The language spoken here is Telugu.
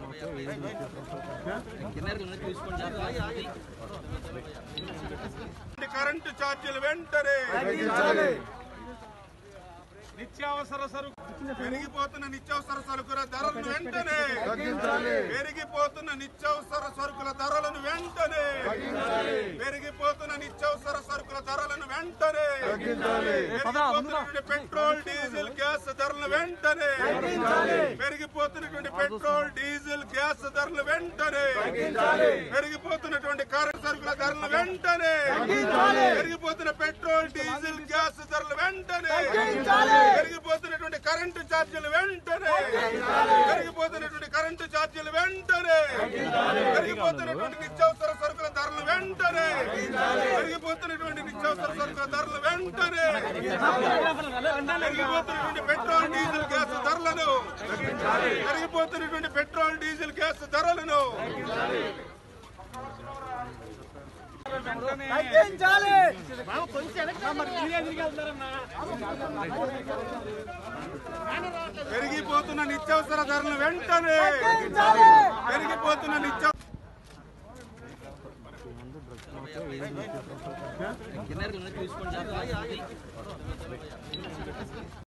కరెంటు ఛార్జీలు వెంటనే నిత్యావసర సరుకు పెరిగిపోతున్న నిత్యావసర సరుకుల ధరలను వెంటనే పెరిగిపోతున్న నిత్యావసర సరుకుల ధరలను వెంటనే పెరిగిపోతున్న నిత్యావసర సరుకుల ధరలను వెంటనే పెరిగిపోతున్నటువంటి పెట్రోల్ డీజిల్ గ్యాస్ ధరలను వెంటనే పెరిగిపోతున్నటువంటి పెట్రోల్ డీజిల్ గ్యాస్ ధరలు వెంటనే పెరిగిపోతున్నటువంటి కరెంట్ సరుకుల ధరలు వెంటనే పెరిగిపోతున్న పెట్రోల్ డీజిల్ గ్యాస్ ధరలు వెంటనే పెరిగిపోతున్నటువంటి కరెంటు ఛార్జీలు వెంటనే పెరిగిపోతున్నటువంటి కరెంటు ఛార్జీలు వెంటనే పెరిగిపోతున్నటువంటి నిత్యావసర సరుకుల ధరలు వెంటనే పెరిగిపోతున్నటువంటి నిత్యావసర సరుకుల ధరలు వెంటనే పెరిగిపోతున్నటువంటి పెట్రోల్ డీజిల్ గ్యాస్ ధరలను పెరిగిపోతున్నటువంటి పెట్రోల్ డీజిల్ గ్యాస్ ధరలను పెరిగిపోతున్న నిత్యావసర ధరలు వెంటనే పెరిగిపోతున్న నిత్య కిన్నెరలు తీసుకోండి